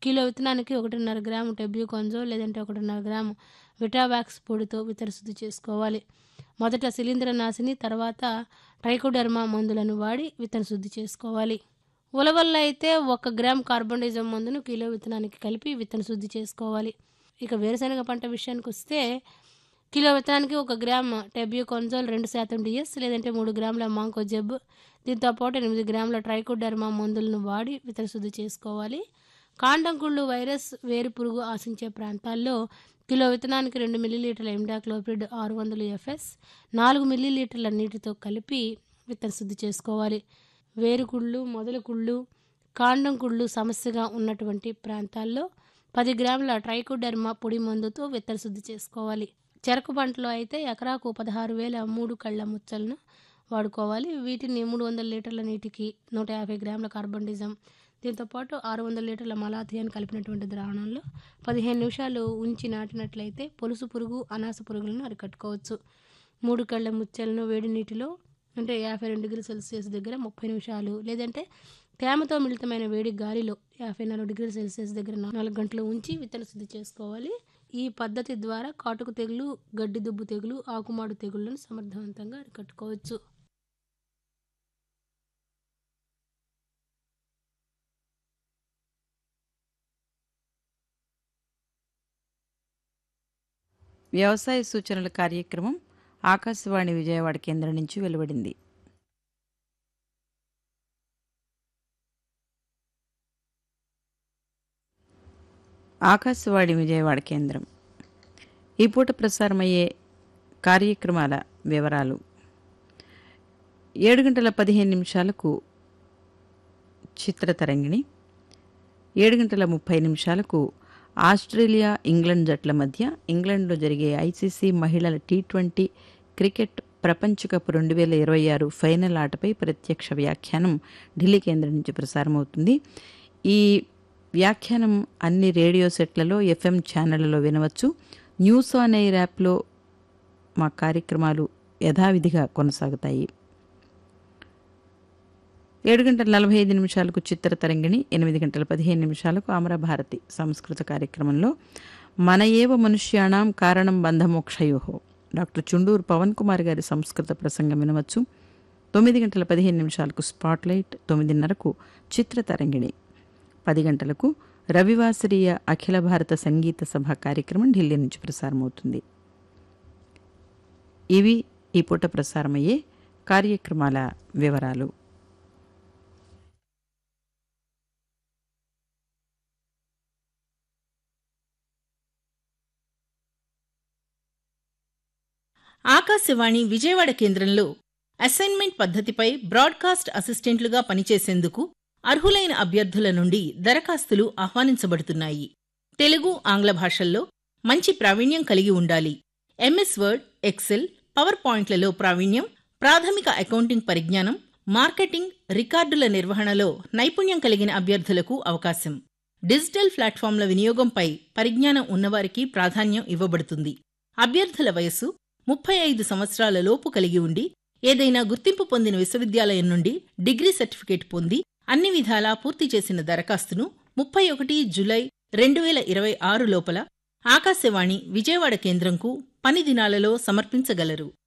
kilo విత్తనానికి ఒకటిన్నర gram టెబ్యూకొంజోల్ లేదంటే ఒకటిన్నర గ్రాము విటావాక్స్ పొడితో విత్తన శుద్ధి చేసుకోవాలి మొదట శిలీంద్రనాశిని తర్వాత ట్రైకోడర్మా మందులను వాడి విత్తన శుద్ధి చేసుకోవాలి ఉలవల్లో అయితే ఒక గ్రామ్ కార్బోనిజం మందును కిలో విత్తనానికి కలిపి విత్తన శుద్ధి చేసుకోవాలి ఇక వేరుశనగ పంట విషయానికి వస్తే కిలో విత్తనానికి ఒక గ్రామ్ టెబ్యూకొంజోల్ రెండు శాతం డిఎస్ లేదంటే మూడు గ్రాముల మాంకోజెబ్ దీంతో పాటు ఎనిమిది గ్రాముల ట్రైకోడర్మా మందులను వాడి విత్తన శుద్ధి చేసుకోవాలి కాండం కుళ్ళు వైరస్ వేరు పురుగు ఆశించే ప్రాంతాల్లో కిలో విత్తనానికి రెండు మిల్లీలీటర్ల ఎండాక్లోపిడ్ ఆరు వందలు ఎఫ్ఎస్ నాలుగు మిల్లీలీటర్ల నీటితో కలిపి విత్తన శుద్ధి చేసుకోవాలి వేరుకుళ్ళు మొదలు కుళ్ళు కాండం కుళ్ళు సమస్యగా ఉన్నటువంటి ప్రాంతాల్లో పది గ్రాముల ట్రైకోడర్మా పొడి మందుతో విత్తన శుద్ధి చేసుకోవాలి చెరకు పంటలో అయితే ఎకరాకు పదహారు వేల మూడు కళ్ళ ముచ్చలను వాడుకోవాలి వీటిని మూడు వందల లీటర్ల నీటికి నూట యాభై గ్రాముల కార్బన్డిజం దీంతోపాటు ఆరు వందల లీటర్ల మలాథియాన్ కలిపినటువంటి ద్రావణంలో పదిహేను నిమిషాలు ఉంచి నాటినట్లయితే పొలుసు పురుగు అనాస పురుగులను అరికట్టుకోవచ్చు మూడు కళ్ళ ముచ్చలను వేడి నీటిలో అంటే యాభై రెండు డిగ్రీల సెల్సియస్ దగ్గర ముప్పై నిమిషాలు లేదంటే తేమతో మిళితమైన వేడి గాలిలో యాభై నాలుగు డిగ్రీల సెల్సియస్ దగ్గర నాలుగు గంటలు ఉంచి విత్తన శుద్ధి చేసుకోవాలి ఈ పద్ధతి ద్వారా కాటుకు తెగులు గడ్డి దుబ్బు తెగులు ఆకుమాడు తెగుళ్లను సమర్థవంతంగా అరికట్టుకోవచ్చు వ్యవసాయ సూచనల కార్యక్రమం ఆకాశవాణి విజయవాడ కేంద్రం నుంచి వెలువడింది ఆకాశవాణి విజయవాడ కేంద్రం ఈ పూట ప్రసారమయ్యే కార్యక్రమాల వివరాలు ఏడు గంటల పదిహేను నిమిషాలకు చిత్రతరంగిణి ఏడు గంటల ముప్పై నిమిషాలకు ఆస్ట్రేలియా ఇంగ్లాండ్ జట్ల మధ్య ఇంగ్లాండ్లో జరిగే ఐసీసీ మహిళల టీ ట్వంటీ క్రికెట్ ప్రపంచ కప్ రెండు వేల ఇరవై ఆరు ఫైనల్ ఆటపై ప్రత్యక్ష వ్యాఖ్యానం ఢిల్లీ కేంద్రం నుంచి ప్రసారమవుతుంది ఈ వ్యాఖ్యానం అన్ని రేడియో సెట్లలో ఎఫ్ఎం ఛానళ్లలో వినవచ్చు న్యూస్ ఆన్ ఎయిర్ యాప్లో మా కార్యక్రమాలు యథావిధిగా కొనసాగుతాయి ఏడు గంటల నలభై ఐదు నిమిషాలకు చిత్ర తరంగిణి ఎనిమిది గంటల పదిహేను నిమిషాలకు అమరభారతి సంస్కృత కార్యక్రమంలో మన ఏవ మనుష్యాణం కారణం బంధమోక్షయోహో డాక్టర్ చుండూరు పవన్ కుమార్ గారి సంస్కృత ప్రసంగం వినవచ్చు తొమ్మిది గంటల పదిహేను నిమిషాలకు స్పాట్లైట్ తొమ్మిదిన్నరకు చిత్ర తరంగిణి పది గంటలకు రవివాసరీయ అఖిల భారత సంగీత సభ కార్యక్రమం ఢిల్లీ నుంచి ప్రసారమవుతుంది ఇవి ఈ పూట ప్రసారమయ్యే కార్యక్రమాల వివరాలు ఆకాశవాణి విజయవాడ కేంద్రంలో అసైన్మెంట్ పద్ధతిపై బ్రాడ్కాస్ట్ అసిస్టెంట్లుగా పనిచేసేందుకు అర్హులైన అభ్యర్థుల నుండి దరఖాస్తులు ఆహ్వానించబడుతున్నాయి తెలుగు ఆంగ్ల భాషల్లో మంచి ప్రావీణ్యం కలిగి ఉండాలి ఎంఎస్ వర్డ్ ఎక్సెల్ పవర్ పాయింట్లలో ప్రావీణ్యం ప్రాథమిక అకౌంటింగ్ పరిజ్ఞానం మార్కెటింగ్ రికార్డుల నిర్వహణలో నైపుణ్యం కలిగిన అభ్యర్థులకు అవకాశం డిజిటల్ ప్లాట్ఫామ్ల వినియోగంపై పరిజ్ఞానం ఉన్నవారికి ప్రాధాన్యం ఇవ్వబడుతుంది అభ్యర్థుల వయస్సు ముప్పై ఐదు సంవత్సరాల లోపు కలిగి ఉండి ఏదైనా గుర్తింపు పొందిన విశ్వవిద్యాలయం నుండి డిగ్రీ సర్టిఫికేట్ పొంది అన్ని విధాలా పూర్తి చేసిన దరఖాస్తును ముప్పై ఒకటి జులై రెండు వేల ఇరవై ఆరు లోపల ఆకాశవాణి విజయవాడ కేంద్రంకు పని దినాలలో సమర్పించగలరు